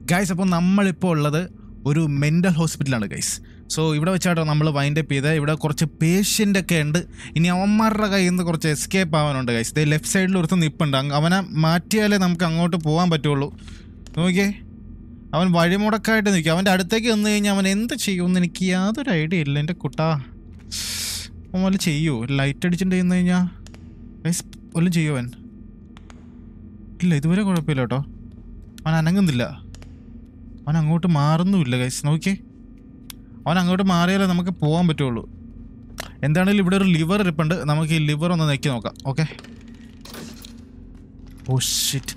Guys അപ്പോൾ നമ്മളിപ്പോൾ ഉള്ളത് ഒരു മെൻ്റൽ ഹോസ്പിറ്റലാണ് ഗൈസ് സോ ഇവിടെ വെച്ചാട്ടോ നമ്മൾ വൈൻഡ് അപ്പ് ചെയ്ത് ഇവിടെ കുറച്ച് പേഷ്യൻ്റ് ഒക്കെ ഉണ്ട് ഇനി അവന്മാരുടെ കയ്യിൽ നിന്ന് കുറച്ച് എസ്കേപ്പ് ആവാനുണ്ട് ഗൈസ് ഇതേ ലെഫ്റ്റ് സൈഡിൽ ഒരുത്ത് നിപ്പുണ്ട് അങ്ങ് അവനെ മാറ്റിയാലേ നമുക്ക് അങ്ങോട്ട് പോകാൻ പറ്റുള്ളൂ നോക്കിയേ അവൻ വഴിമുടക്കായിട്ട് നിൽക്കും അവൻ്റെ അടുത്തേക്ക് വന്നു കഴിഞ്ഞാൽ അവൻ എന്ത് ചെയ്യുമെന്ന് എനിക്ക് യാതൊരു ഐഡിയ ഇല്ല എൻ്റെ കുട്ടാ അവൻ വല്ല ചെയ്യൂ ലൈറ്റ് അടിച്ചിട്ട് ചെന്ന് കഴിഞ്ഞാൽ ഗൈസ് വല്ലതും ചെയ്യുമോ അവൻ ഇല്ല ഇതുവരെ കുഴപ്പമില്ല കേട്ടോ അവൻ അനങ്ങുന്നില്ല അവൻ അങ്ങോട്ട് മാറുന്നുമില്ല ഗൈസ് നോക്കിയേ അവൻ അങ്ങോട്ട് മാറിയാലേ നമുക്ക് പോകാൻ പറ്റുള്ളൂ എന്താണെങ്കിലും ഇവിടെ ഒരു ലിവർ ഇരിപ്പുണ്ട് നമുക്ക് ഈ ലിവർ ഒന്ന് നെക്കി നോക്കാം ഓക്കെ ഓ ഷിറ്റ്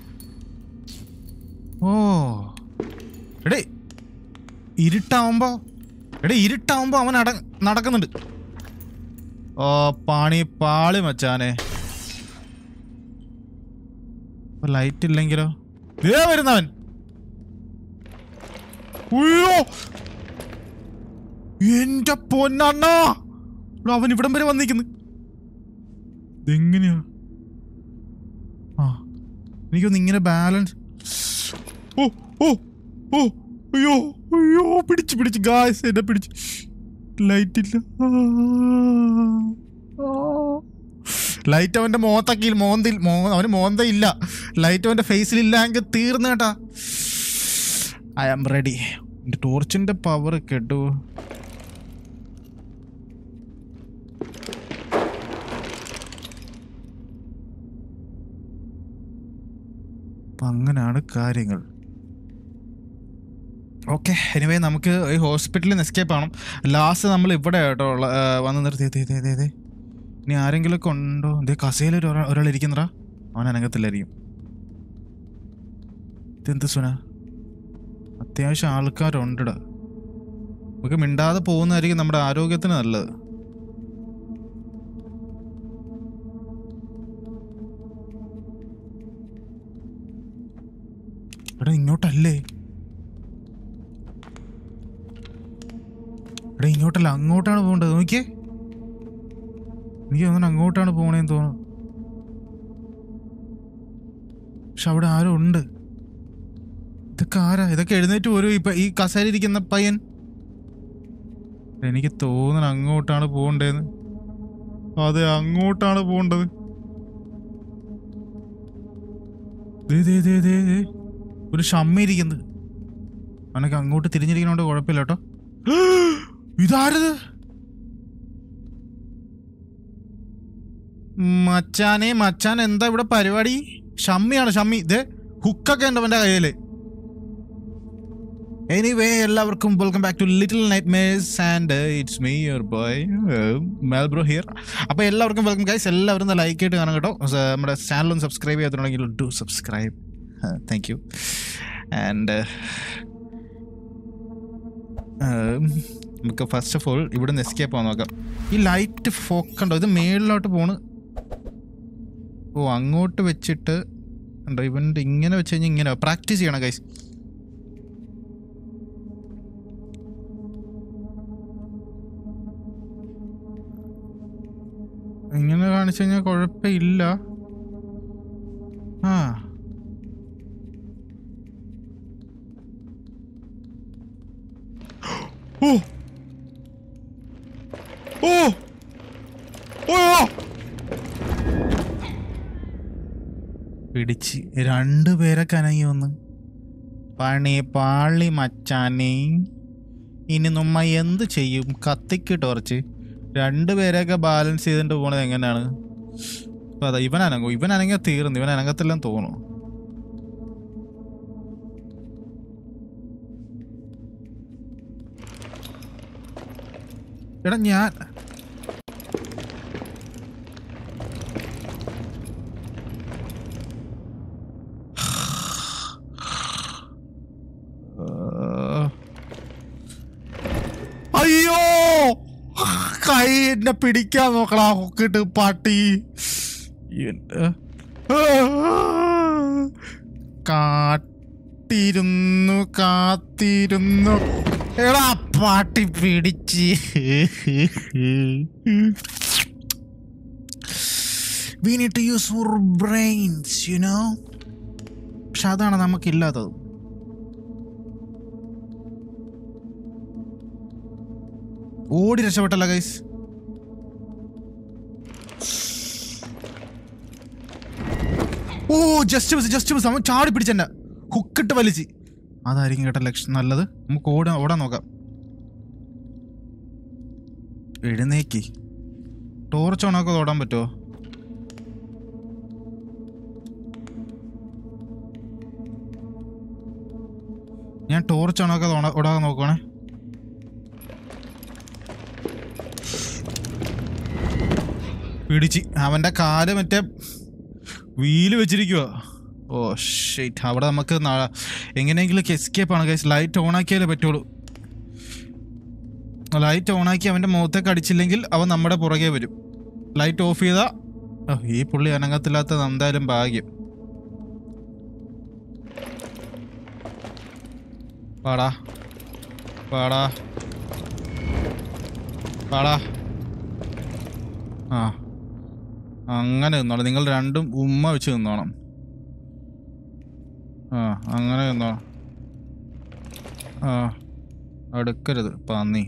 ഓ എടേ ഇരുട്ടാവുമ്പോ എടേ ഇരുട്ടാവുമ്പോ അവൻ അട നടക്കുന്നുണ്ട് ഓ പാണി പാളി മച്ചാനെ ലൈറ്റ് ഇല്ലെങ്കിലോ ദേ വരുന്നവൻ ഉയ്യോ എന്റെ പൊന്നണ്ണാ എടാ, അവൻ ഇവിടം വരെ വന്നിരിക്കുന്നു ഇതെങ്ങനെയാ ആ എനിക്കൊന്ന് ഇങ്ങനെ ബാലൻസ് ഓ ഓ ഓ അയ്യോ അയ്യോ പിടിച്ച് പിടിച്ച് ഗായ്സ് എന്നെ പിടിച്ച് ലൈറ്റ് ഇല്ല ലൈറ്റ് അവന്റെ മോത്തക്കിൽ മോന്തിൽ മോ അവന് മോന്ത ഇല്ല ലൈറ്റ് അവന്റെ ഫേസിൽ ഇല്ല എങ്കിൽ തീർന്നു കേട്ടാ ഐ ആം റെഡി ടോർച്ചിന്റെ പവർ കെട്ടു അപ്പൊ അങ്ങനെയാണ് കാര്യങ്ങൾ ഓക്കെ എനിവേ നമുക്ക് ഈ ഹോസ്പിറ്റലിൽ നിന്ന് എസ്കേപ്പ് ആവണം ലാസ്റ്റ് നമ്മൾ ഇവിടെ കേട്ടോ ഉള്ള ആ, വന്ന് നിർത്തി ദേ, ദേ, ദേ, ദേ. ഇനി ആരെങ്കിലും ഒക്കെ ഉണ്ടോ ഇതേ കസേല ഒരാൾ ഒരാൾ ഇരിക്കുന്നടാ അവൻ അനങ്ങത്തില്ലായിരിക്കും ഇതെന്ത് സുന അത്യാവശ്യം ആൾക്കാരുണ്ടടാ നമുക്ക് മിണ്ടാതെ പോകുന്നതായിരിക്കും നമ്മുടെ ആരോഗ്യത്തിന് നല്ലത് എടാ ഇങ്ങോട്ടല്ലേ എടാ ഇങ്ങോട്ടല്ല അങ്ങോട്ടാണ് പോകേണ്ടത് നോക്കിയേ എനിക്ക് തോന്നുന്നു അങ്ങോട്ടാണ് പോകണേന്ന് തോന്നുന്നു പക്ഷെ അവിടെ ആരോ ഉണ്ട് ഇതൊക്കെ ആരാ ഇതൊക്കെ എഴുന്നേറ്റ് പോരും ഇപ്പൊ ഈ കസേരയിരിക്കുന്ന പയ്യൻ എനിക്ക് തോന്നണം അങ്ങോട്ടാണ് പോകണ്ടേന്ന് അതെ അങ്ങോട്ടാണ് പോകേണ്ടത് ദേ, ദേ, ദേ, ദേ, ദേ. ഒരു ഷമ്മ ഇരിക്കുന്നത് അവനൊക്കെ അങ്ങോട്ട് തിരിഞ്ഞിരിക്കണോണ്ട് കുഴപ്പമില്ല കേട്ടോ ഇതാരത് മച്ചാനെ മച്ചാൻ എന്താ ഇവിടെ പരിപാടി ഷമ്മിയാണ് ഷമ്മി ഇത് ഹുക്കൊക്കെ ഉണ്ട് അവൻ്റെ കയ്യില് എനിവേ എല്ലാവർക്കും welcome back to little nightmares and it's me your boy Melbro here അപ്പോൾ എല്ലാവർക്കും വെൽക്കം ഗൈസ് എല്ലാവരും ലൈക്ക് ആയിട്ട് കാണാം കേട്ടോ സ- നമ്മുടെ ചാനൽ ഒന്ന് സബ്സ്ക്രൈബ് ചെയ്തിട്ടുണ്ടെങ്കിൽ do subscribe thank you and നമുക്ക് ഫസ്റ്റ് ഓഫ് ഓൾ ഇവിടെ നിന്ന് എസ്കേപ്പ് ആവാൻ നോക്കാം ഈ ലൈറ്റ് ഫോക്കണ്ടോ ഇത് മേളിലോട്ട് പോണ് ഓ അങ്ങോട്ട് വെച്ചിട്ട് ഉണ്ടോ ഇവൻ്റെ ഇങ്ങനെ വെച്ച് കഴിഞ്ഞാൽ ഇങ്ങനെ പ്രാക്ടീസ് ചെയ്യണം ഗൈസ് ഇങ്ങനെ കാണിച്ചു കഴിഞ്ഞാൽ കുഴപ്പമില്ല ആ ഓ ഓ ഓ പിടിച്ച് രണ്ടുപേരെ കനങ്ങി വന്ന് പണി പാളി മച്ചാനെ ഇനി നമ്മ എന്ത് ചെയ്യും കത്തിക്ക് ടോർച്ച് രണ്ടുപേരെയൊക്കെ ബാലൻസ് ചെയ്തിട്ട് പോണത് എങ്ങനെയാണ് അപ്പൊ അതാ ഇവൻ അനങ്ങും ഇവൻ അനങ്ങിയാൽ തീർന്നു ഇവൻ അനങ്ങത്തില്ലെന്ന് തോന്നുന്നു എടാ ഞാൻ അയ്യോ കൈ എന്നെ പിടിക്കാൻ നോക്കടാ ഹൊക്കിട്ട് പാട്ടി എന്റെ കാത്തിരുന്നു കാത്തിരുന്നു എടാ പാട്ടി പിടിച്ച് we need to use for brains you know പക്ഷെ അതാണ് നമുക്കില്ലാത്തത് ഓടി രക്ഷപ്പെട്ടല്ല guys oh just miss just miss അവൻ ചാടി പിടിച്ചെന്നെ ഹുക്കിട്ട് വലിച്ച് അതായിരിക്കും കേട്ടോ ലക്ഷ്യം നല്ലത് നമുക്ക് ഓടാൻ ഓടാൻ നോക്കാം എഴുന്നേക്ക് ടോർച്ച് ഓണൊക്കെ ഓടാൻ പറ്റുമോ ഞാൻ ടോർച്ച് ഓണൊക്കെ ഓടാൻ നോക്കുവാണേ പിടിച്ച് അവൻ്റെ കാല് മറ്റേ വീല് വെച്ചിരിക്കുക ഓ ഷേറ്റ് അവിടെ നമുക്ക് ന- എങ്ങനെയെങ്കിലും എസ്കേപ്പ് ആണ് ഗൈസ് ലൈറ്റ് ഓൺ ആക്കിയാലേ പറ്റുള്ളൂ ലൈറ്റ് ഓൺ ആക്കി അവൻ്റെ മുഖത്തേക്ക് അടിച്ചില്ലെങ്കിൽ അവൻ നമ്മുടെ പുറകെ വരും ലൈറ്റ് ഓഫ് ചെയ്താ ഓ, ഈ പുള്ളി അനങ്ങത്തില്ലാത്ത എന്തായാലും ഭാഗ്യം പാടാ പാടാ പാടാ ആ അങ്ങനെ നിന്നോണം നിങ്ങൾ രണ്ടും ഉമ്മ വെച്ച് നിന്നോണം ആ അങ്ങനെ നിന്നോണം ആ അടുക്കരുത് പന്നി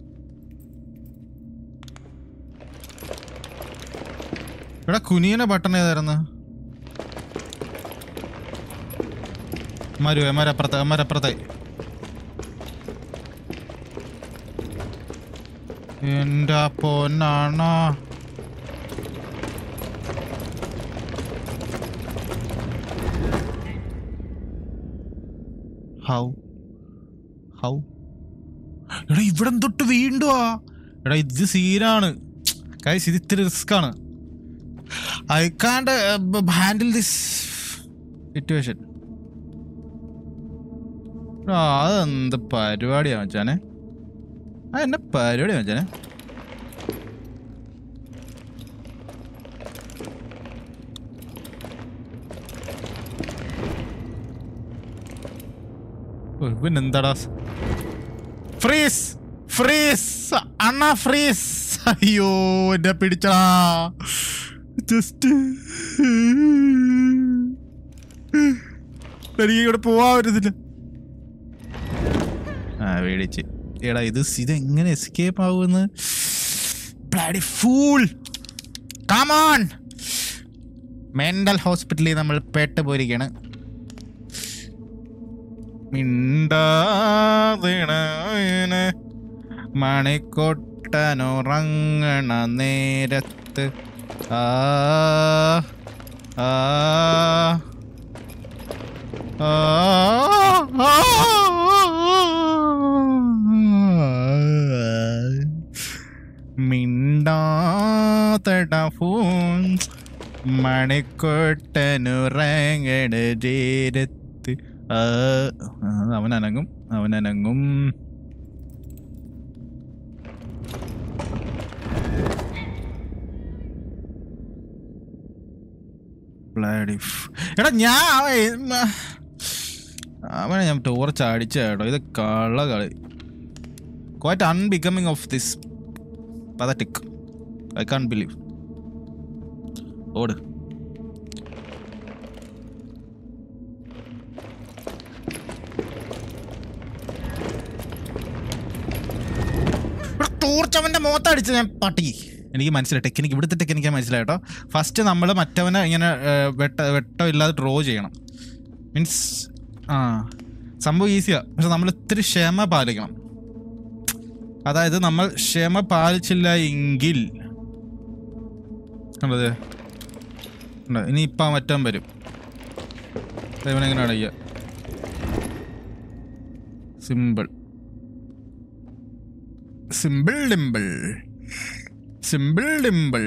എടാ കുനിയനെ ബട്ടൺ ഏതായിരുന്നു മരുവേ മരപ്പുറത്തെ മരപ്പുറത്തെ എന്റെ പൊന്നാണോ ഹൗ ഹൗ എടാ ഇവിടെ തൊട്ട് വീണ്ടും ആ എടാ ഇത് സീനാണ് കൈസ് ഇത് ഇത്തിരി റിസ്ക് ആണ് I can't handle this situation ആ അതെന്ത് പരിപാടിയാ മച്ചാനെ ആ എന്നെ പരിപാടിയാ മച്ചാനെ ഓ, പിന്നെന്താടാ ഫ്രീസ് ഫ്രീസ് അണ്ണ ഫ്രീസ് അയ്യോ എന്നെ പിടിച്ചടാ ജസ്റ്റ് എനിക്ക് ഇവിടെ പോവാൻ പറ്റത്തില്ല ആ പേടിച്ച് എടാ ഇത് ഇത് എങ്ങനെ എസ്കേപ്പ് ആവുമെന്ന് ബ്ലഡി ഫൂൾ കമോൺ മെന്റൽ ഹോസ്പിറ്റലിൽ നമ്മൾ പെട്ട് പോയിരിക്കുകയാണ് മിണ്ടാതിണ മണിക്കൊട്ടനുറങ്ങണ നേരത്ത് ആ ആ ആ ആ മിണ്ടാത്തട ഫോൺ മണിക്കൊട്ടനുറങ്ങണ നേരത്ത് ആ ആ, അവനനങ്ങും അവനനങ്ങും Bloody f- എടാ ഞാൻ അവൻ- മ- അവനെ ഞാൻ ടോർച്ച് അടിച്ച കേട്ടോ ഇത് കള്ള കളി quite unbecoming of this pathetic I can't believe ഓട് ടോർച്ച് അവൻ്റെ മുഖത്തടിച്ച് ഞാൻ പട്ടി എനിക്ക് മനസ്സിലായി ടെക്നിക്ക് ഇവിടുത്തെ ടെക്നിക്ക് മനസ്സിലായി കേട്ടോ ഫസ്റ്റ് നമ്മൾ മറ്റവനെ ഇങ്ങനെ ഏർ, വെട്ട വെട്ടം ഇല്ലാതെ ഡ്രോ ചെയ്യണം മീൻസ് ആ സംഭവം ഈസിയാ പക്ഷെ നമ്മൾ ഇത്തിരി ക്ഷമ പാലിക്കണം അതായത് നമ്മൾ ക്ഷമ പാലിച്ചില്ല എങ്കിൽ കണ്ടത് ഉണ്ട്. ഇനി ഇപ്പം മറ്റവൻ വരും ഇവനെങ്ങനെ അടയ്ക്കുക simple simple dimple simple dimple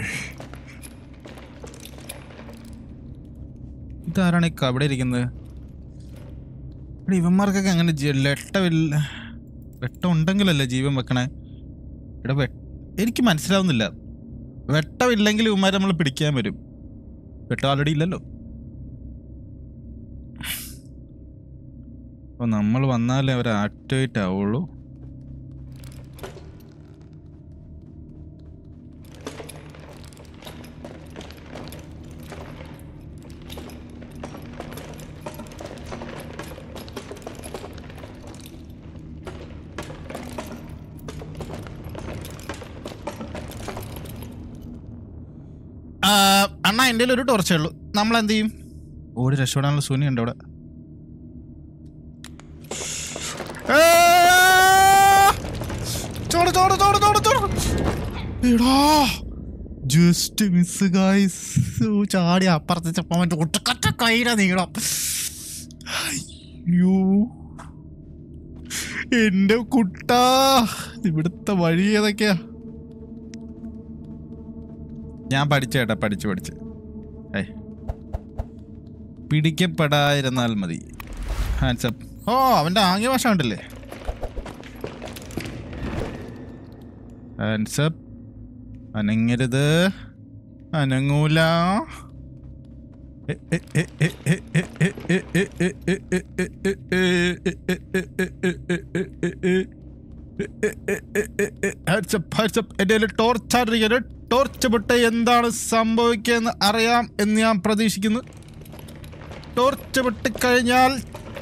ഇതാരാണ് ഈ അവിടെ ഇരിക്കുന്നത് ഇവിടെ ഇവന്മാർക്കൊക്കെ അങ്ങനെ ജി- ലട്ടമില്ല വെട്ടം ഉണ്ടെങ്കിലല്ലേ ജീവൻ വെക്കണേ ഇവിടെ വെ എനിക്ക് മനസ്സിലാവുന്നില്ല വെട്ടമില്ലെങ്കിൽ ഇവന്മാരെ നമ്മൾ പിടിക്കാൻ വരും വെട്ടം ആൾറെഡി ഇല്ലല്ലോ അപ്പൊ നമ്മൾ വന്നാലേ അവർ ആക്ടിവേറ്റ് ആവുള്ളൂ അണ്ണാ എൻ്റെ ഒരു ടോർച്ചേ ഉള്ളൂ നമ്മൾ എന്ത് ചെയ്യും ഓടി രക്ഷപ്പെടാനുള്ള ശൂന്യം ഉണ്ട് അവിടെ ഏ! ചോട് ചോട് ചോട് ചോട് ചോട് എടാ ജസ്റ്റ് മിസ് ഗായ്സ് ചാടി അപ്പുറത്ത് ചപ്പാൻ പറ്റും ഒട്ടക്കറ്റ കൈയുടെ നീളം അയ്യോ എന്റെ കുട്ടാ ഇവിടുത്തെ വഴി ഏതൊക്കെയാ ഞാൻ പഠിച്ചേട്ടാ പഠിച്ചു പഠിച്ച് ഏ പിടിക്കപ്പെടാതിരുന്നാൽ മതി ഹാൻഡ്സപ്പ് ഓ അവന്റെ ആംഗ്യ ഭാഷ ഉണ്ടല്ലേ ഹാൻഡ്സപ്പ് അനങ്ങരുത് അനങ്ങൂല എന്റെ ടോർച്ച് ടോർച്ച് പൊട്ട് എന്താണ് സംഭവിക്കുകയെന്ന് അറിയാം എന്ന് ഞാൻ പ്രതീക്ഷിക്കുന്നു ടോർച്ച് പൊട്ടി കഴിഞ്ഞാൽ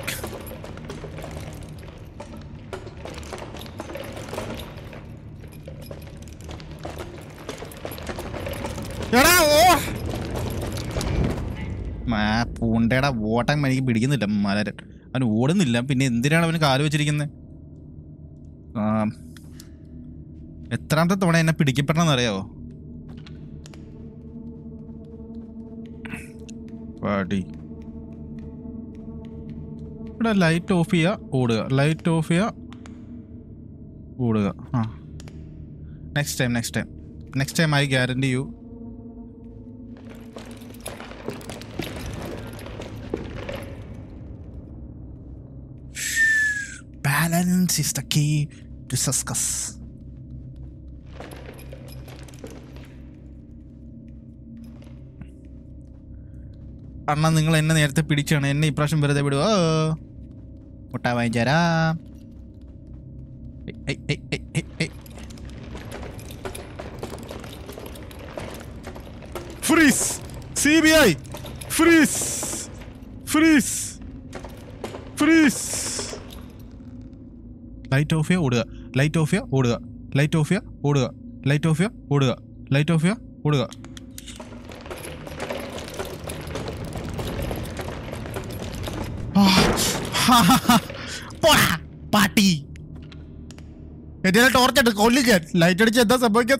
എടാ ഓ മാ പൂണ്ടയുടെ ഓട്ടം എനിക്ക് പിടിക്കുന്നില്ല മലരൻ അവൻ ഓടുന്നില്ല പിന്നെ എന്തിനാണ് അവന് കാല് വെച്ചിരിക്കുന്നത് എത്രാമത്തെ തവണ എന്നെ പിടിക്കപ്പെടണമെന്ന് അറിയാവോ പാടി ഇവിടെ ലൈറ്റ് ഓഫ് ചെയ്യുക ഓടുക ലൈറ്റ് ഓഫ് ചെയ്യുക ഓടുക ആ next time next time next time I guarantee you Balance is the key to success. അണ്ണ നിങ്ങൾ എന്നെ നേരത്തെ പിടിച്ചാണ് എന്നെ ഇപ്രാവശ്യം വെറുതെ വിടുവോ മുട്ട വാങ്ങിച്ചാരാ freeze C B I freeze freeze freeze light off ചെയ്യുക ഓടുക ലൈറ്റ് ഓഫ് ചെയ്യുക ഓടുക ലൈറ്റ് ഓഫ് ചെയ്യുക ഓടുക ലൈറ്റ് ഓഫ് ചെയ്യുക ഓടുക ലൈറ്റ് ഓഫ് ചെയ്യുക ഓടുക പോടാ, പാട്ടി എന്റെ ടോർച്ച് കൊല്ലി ഞാൻ ലൈറ്റ് അടിച്ച് എന്താ സംഭവിക്കാൻ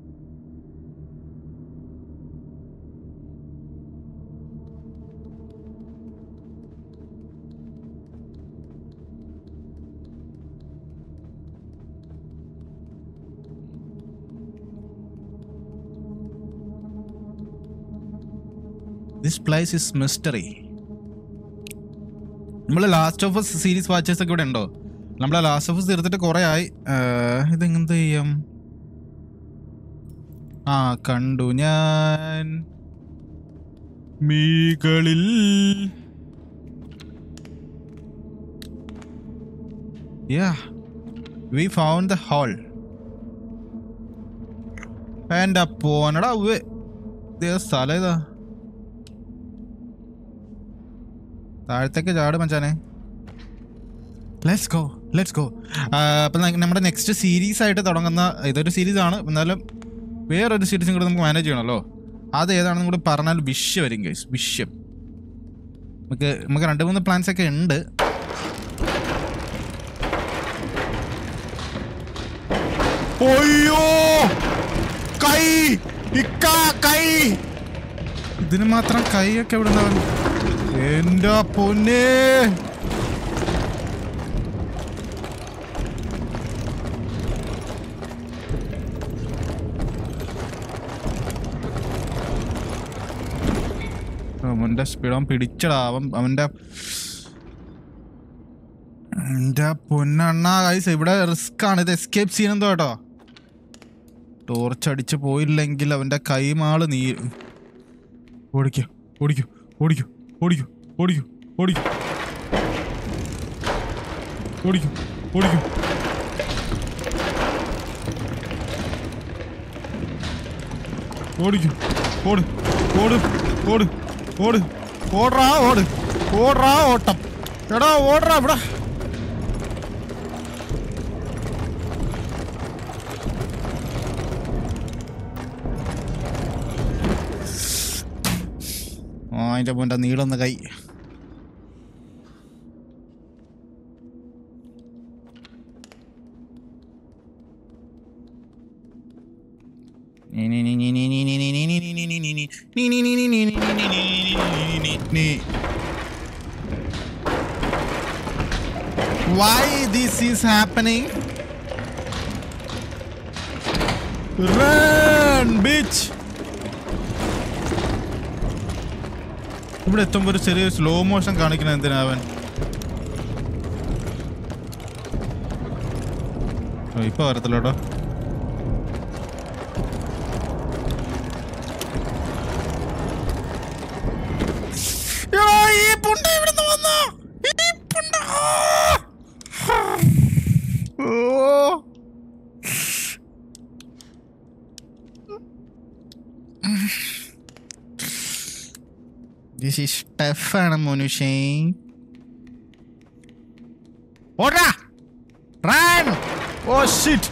ദിസ് പ്ലേസ് ഇസ് മിസ്റ്ററി നമ്മൾ ലാസ്റ്റ് ഓഫ് സീരീസ് വാച്ചേഴ്സ് ഒക്കെ ഇവിടെ ഉണ്ടോ നമ്മൾ ലാസ്റ്റ് ഓഫ് തീർത്തിട്ട് കുറേ ആയി ഏഹ്, ഇതെങ്ങനത്തെ ചെയ്യാം ആ കണ്ടു ഞാൻ മീകളിൽ yeah we found the hole എൻ്റെ പോനടാ ഉവ്വേ ഇതേ സ്ഥലം ഇതാ താഴത്തേക്ക് ചാട് മച്ചാനെ ലെറ്റ്സ് ഗോ ലെറ്റ്സ് ഗോ അപ്പം നമ്മുടെ നെക്സ്റ്റ് സീരീസ് ആയിട്ട് തുടങ്ങുന്ന ഇതൊരു സീരീസ് ആണ് എന്നാലും വേറൊരു സീരീസും കൂടെ നമുക്ക് മാനേജ് ചെയ്യണമല്ലോ അത് ഏതാണെന്നും കൂടി പറഞ്ഞാൽ വിഷയം വരും ഗൈസ് വിഷയം നമുക്ക് നമുക്ക് രണ്ട് മൂന്ന് പ്ലാൻസ് ഒക്കെ ഉണ്ട് ഒയ്യോ കൈ ഇക്ക കൈ ഇതിന് മാത്രം കൈയൊക്കെ എവിടെ എന്റെ പൊന്നേ അവന്റെ സ്പീഡ് അവൻ പിടിച്ചടാ അവൻ അവന്റെ എന്റെ പൊന്നണ്ണ കൈസ് ഇവിടെ റിസ്ക് ആണ് ഇത് എസ്കേപ്പ് ചെയ്യുന്നതോ കേട്ടോ ടോർച്ച് അടിച്ച് പോയില്ലെങ്കിൽ അവന്റെ കൈമാള് നീ ഓടിക്കോ ഓടിക്കോ ഓടിക്കോ ഓടിക്കോ ഓടിക്കോ ഓടിക്കോ ഓടിക്കോ ഓടിക്കോ ഓടിക്കോ ഓട് ഓട് ഓട് ഓട് ഓടറാ ഓട് ഓടറാ ഓട്ടം എടാ ഓടറാ ഇവിടെ അതിൻ്റെ മോൻ്റെ നീളുന്ന കൈ Why this is happening? Run, bitch! ഇവിടെ എത്തുമ്പോൾ ഒരു ചെറിയ സ്ലോ മോഷൻ കാണിക്കണം എന്തിനാ അവൻ ഓ, ഇപ്പൊ വരത്തില്ല കേട്ടോ എടാ, ഈ പുണ്ട ഇവിടുന്ന് വന്നോ? ഈ പുണ്ട. ഓ. This is tough ആണ് മനുഷ്യൻ ഓടാ റൺ ഓ ഷിറ്റ്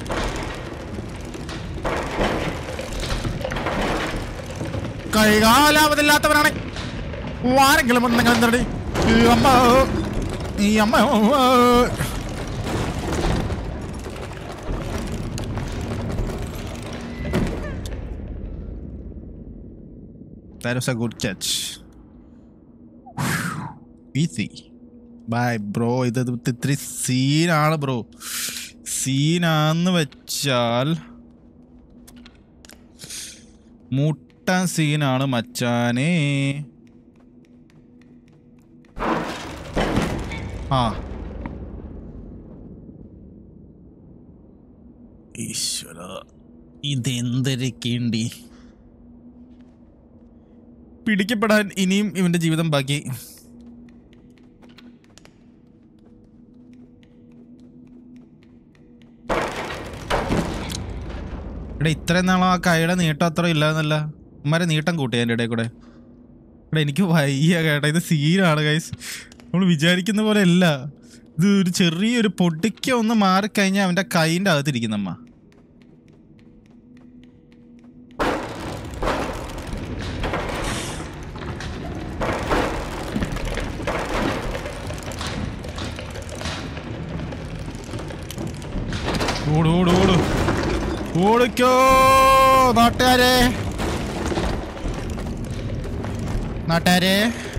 കൈകാലാവതില്ലാത്തവനാണ് ആരെങ്കിലും നിങ്ങൾ എന്തടി ഈ അമ്മ ഈ അമ്മ That was a good catch. Easy. Bye bro ഇത് ഇത് ഇത്തിരി സീനാണ് ബ്രോ സീനാന്ന് വെച്ചാൽ മുട്ടൻ സീനാണ് മച്ചാനേ ആ ഈശ്വര ഇതെന്തൊരൊക്കെയുണ്ടി പിടിക്കപ്പെടാൻ ഇനിയും ഇവന്റെ ജീവിതം ബാക്കി ഇവിടെ ഇത്രയും നാളും ആ കൈയുടെ നീട്ടം അത്ര ഇല്ലാന്നല്ല ഉമ്മാരെ നീട്ടം കൂട്ടി അതിൻ്റെ ഇടയിൽ കൂടെ ഇവിടെ എനിക്ക് വയ്യ കേട്ടോ ഇത് സീനാണ് ഗൈസ് നമ്മൾ വിചാരിക്കുന്ന പോലെ അല്ല ഇത് ഒരു ചെറിയൊരു പൊടിക്ക ഒന്ന് മാറിക്കഴിഞ്ഞാൽ അവൻ്റെ കൈൻ്റെ അകത്തിരിക്കുന്നമ്മ ഓട് ഓട് ഓട് ഓടിക്കോ നാട്ടുകാരെ നാട്ടുകാരെ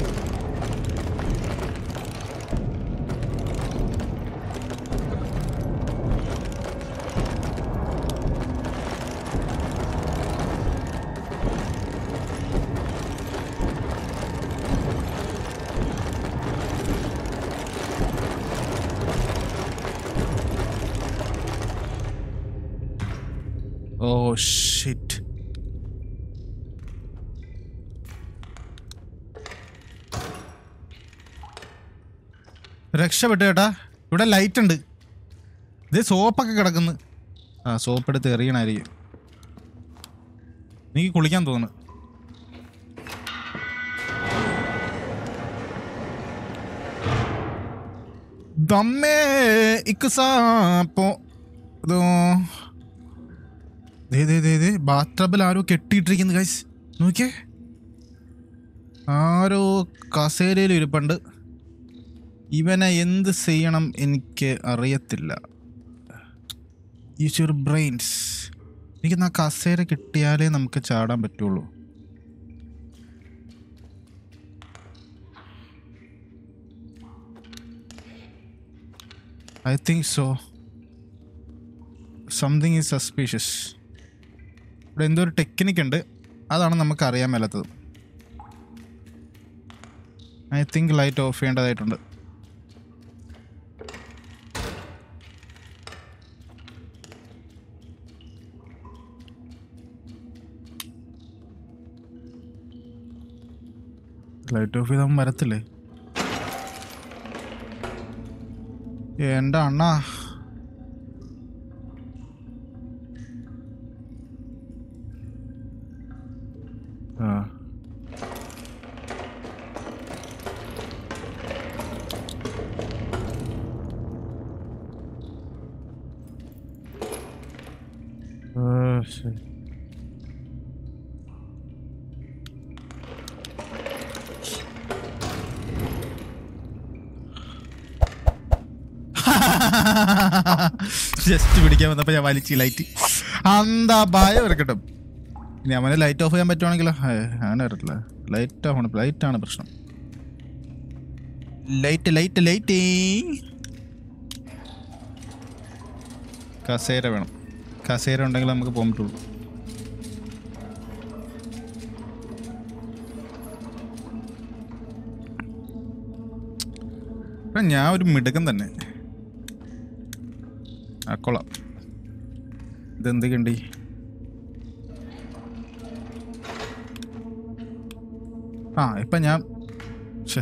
ഓ ഷിറ്റ് രക്ഷപ്പെട്ടു ചേട്ടാ ഇവിടെ ലൈറ്റ് ഉണ്ട് ഇത് സോപ്പൊക്കെ കിടക്കുന്നു ആ സോപ്പ് എടുത്ത് എറിയണായിരിക്കും എനിക്ക് കുളിക്കാൻ തോന്നുന്നു ദമ്മേ ഇക്ക് സാപ്പോ ഇതോ ദേ ദേ ദേ ദേ ബാത്ടബിൽ ആരോ കെട്ടിയിട്ടിരിക്കുന്നു ഗൈസ് നോക്കിയേ ആരോ കസേരയിൽ ഇരിപ്പുണ്ട് ഇവനെ എന്ത് ചെയ്യണം എനിക്ക് അറിയത്തില്ല യൂസ് യുവർ ബ്രെയിൻസ് എനിക്ക് ആ കസേര കിട്ടിയാലേ നമുക്ക് ചാടാൻ പറ്റുള്ളൂ I think so something is suspicious ഇവിടെ എന്തോ ഒരു ടെക്നിക്ക് ഉണ്ട് അതാണ് നമുക്ക് അറിയാൻ മേലാത്തത് ഐ തിങ്ക് ലൈറ്റ് ഓഫ് ചെയ്യേണ്ടതായിട്ടുണ്ട് ലൈറ്റ് ഓഫ് ചെയ്താൽ വരത്തില്ലേ എൻ്റെ അണ്ണാ ആ ആ, ശരി ജസ്റ്റ് പിടിക്കാൻ വന്നപ്പോ ഞാൻ വലിച്ചു ലൈറ്റ് എന്താ ഭയം ഇറക്കട്ടെ ഇനി അവന് ലൈറ്റ് ഓഫ് ചെയ്യാൻ പറ്റുവാണെങ്കിലോ ഏയ്, അങ്ങനെ വരത്തില്ല ലൈറ്റ് ഓഫ് ആണ് ലൈറ്റ് ആണ് പ്രശ്നം ലൈറ്റ് ലൈറ്റ് ലൈറ്റ് കസേര വേണം കസേര ഉണ്ടെങ്കിൽ നമുക്ക് പോകാൻ പറ്റുള്ളൂ എടാ, ഞാൻ ഒരു മിടുക്കൻ തന്നെ ആ കൊള്ളാം ഇതെന്ത് കണ്ടി ആ ഇപ്പൊ ഞാൻ ഛേ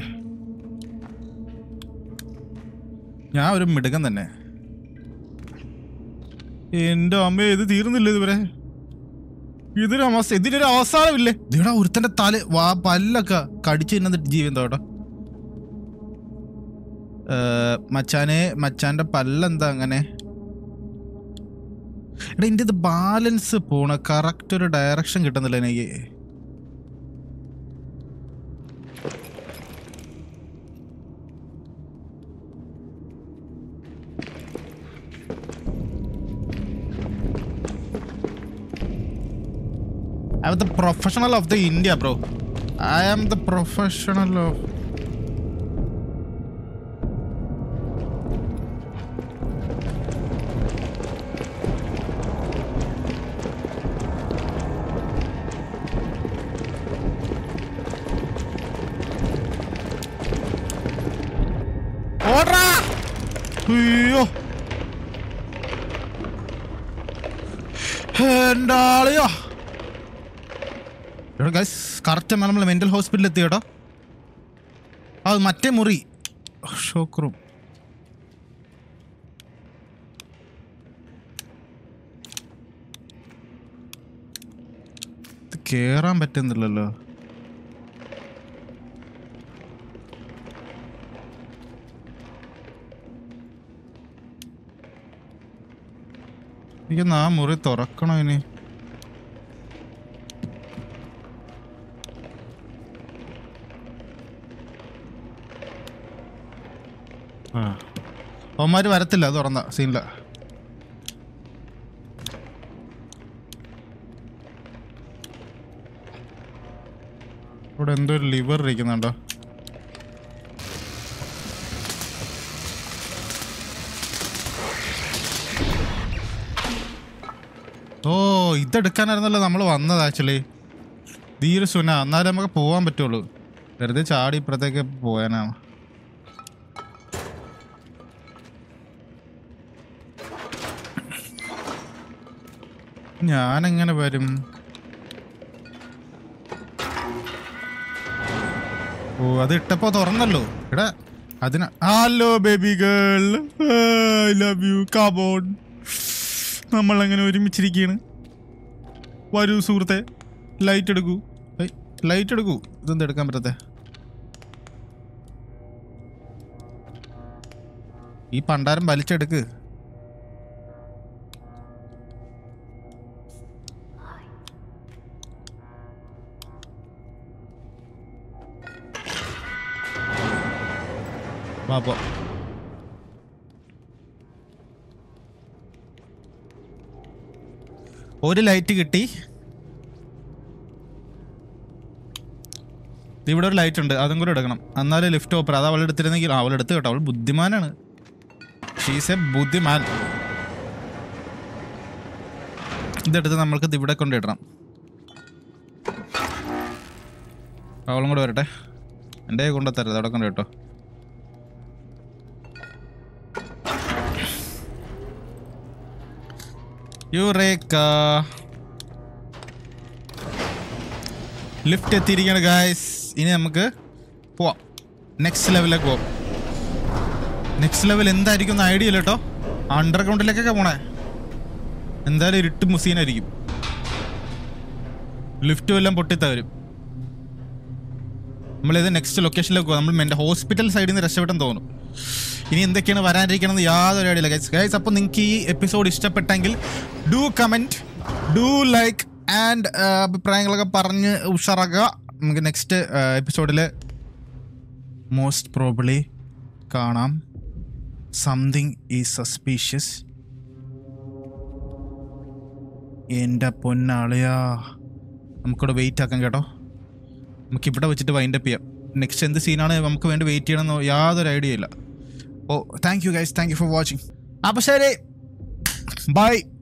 ഞാൻ ഒരു മിടുക്കൻ തന്നെ എന്റെ അമ്മ ഇത് തീർന്നില്ല ഇതുവരെ ഇതൊരു അവസ്ഥ ഇതിനൊരു അവസാനമില്ലേ ഇതിവിടെ ഒരുത്തന്റെ തല വാ പല്ലൊക്കെ കടിച്ചു തിന്നുന്ന ജീവൻ കേട്ടോ മച്ചാനെ മച്ചാന്റെ പല്ലെന്താ അങ്ങനെ എടാ ഇതിന്റെ ഇത് ബാലൻസ് പോണ കറക്റ്റ് ഒരു ഡയറക്ഷൻ കിട്ടുന്നില്ല എനിക്ക് I am the professional of the India, bro. I am the professional of. ഓടാ അയ്യോ എൻ്റെ ആളിയോ എടാ ഗൈസ് കറക്റ്റ് നമ്മൾ മെന്റൽ ഹോസ്പിറ്റലിൽ എത്തി കേട്ടോ അത് മറ്റേ മുറി ഷോക്ക് റൂം ഇത് കേറാൻ പറ്റുന്നില്ലല്ലോ എനിക്കൊന്ന് ആ മുറി തുറക്കണോ ഇനി ആ അവന്മാര് വരത്തില്ല അത് തുറന്ന സീനില്ല ഇവിടെ എന്തോ ഒരു ലിവർ ഇരിക്കുന്നുണ്ടോ ഓ ഇതെടുക്കാനായിരുന്നല്ലോ നമ്മൾ വന്നത് ആക്ച്വലി ധീര സുന എന്നാലേ നമുക്ക് പോകാൻ പറ്റുള്ളൂ വെറുതെ ചാടി ഇപ്പുറത്തേക്ക് പോയാനാണ് ഞാനെങ്ങനെ വരും ഓ അത് ഇട്ടപ്പോ തുറന്നല്ലോ എടാ അതിന് hello baby girl I love you കാബോൺ നമ്മൾ അങ്ങനെ ഒരുമിച്ചിരിക്കുകയാണ് വരൂ സുഹൃത്തെ ലൈറ്റ് എടുക്കൂ ലൈറ്റ് എടുക്കൂ ഇതെന്താ എടുക്കാൻ പറ്റത്തെ ഈ പണ്ടാരം വലിച്ചെടുക്ക് വാ പോ ഒരു ലൈറ്റ് കിട്ടി ദേ ഇവിടെ ഒരു ലൈറ്റ് ഉണ്ട് അതും കൂടെ എടുക്കണം എന്നാലേ ലിഫ്റ്റ് ഓപ്പർ അത് അവൾ എടുത്തിരുന്നെങ്കിൽ അവൾ എടുത്ത് കേട്ടോ അവൾ ബുദ്ധിമാനാണ് ഷീസ് എ ബുദ്ധിമാൻ ഇതെടുത്ത് നമ്മൾക്ക് ഇത് ഇവിടെ കൊണ്ടിടണം അവളും കൂടെ വരട്ടെ എൻ്റെ കൊണ്ടുത്തരരുത് അവിടെ കൊണ്ട് കേട്ടോ യുറേക്ക ലിഫ്റ്റ് എത്തിയിരിക്കുകയാണ് ഗായ്സ് ഇനി നമുക്ക് പോവാം നെക്സ്റ്റ് ലെവലിലേക്ക് പോവാം നെക്സ്റ്റ് ലെവൽ എന്തായിരിക്കും എന്ന് ഐഡിയ ഇല്ല കേട്ടോ അണ്ടർഗ്രൗണ്ടിലേക്കൊക്കെ പോണേ എന്തായാലും ഇരുട്ട് മുസീനായിരിക്കും ലിഫ്റ്റ് വല്ലതും പൊട്ടിത്തവരും നമ്മളിത് നെക്സ്റ്റ് ലൊക്കേഷനിലേക്ക് പോകാം നമ്മൾ എൻ്റെ ഹോസ്പിറ്റൽ സൈഡിൽ നിന്ന് രക്ഷപ്പെട്ടെന്ന് തോന്നുന്നു ഇനി എന്തൊക്കെയാണ് വരാനിരിക്കണമെന്ന് യാതൊരു ഐഡിയ ഗൈസ് ഗൈസ് അപ്പോൾ നിങ്ങൾക്ക് ഈ എപ്പിസോഡ് ഇഷ്ടപ്പെട്ടെങ്കിൽ do comment do like and അഭിപ്രായങ്ങളൊക്കെ പറഞ്ഞ് ഉഷാറാക്കുക നമുക്ക് നെക്സ്റ്റ് എപ്പിസോഡിൽ മോസ്റ്റ് പ്രോബിളി കാണാം സംതിങ് ഈസ് സസ്പീഷ്യസ് എൻ്റെ പൊന്നാളിയാ നമുക്കിവിടെ വെയിറ്റ് ആക്കാം കേട്ടോ നമുക്ക് ഇവിടെ വെച്ചിട്ട് വൈൻഡപ്പ് ചെയ്യാം നെക്സ്റ്റ് എന്ത് സീനാണ് നമുക്ക് വേണ്ടി വെയിറ്റ് ചെയ്യണമെന്നോ യാതൊരു ഐഡിയ ഇല്ല oh thank you guys thank you for watching അപ്പോൾ ശരി ബൈ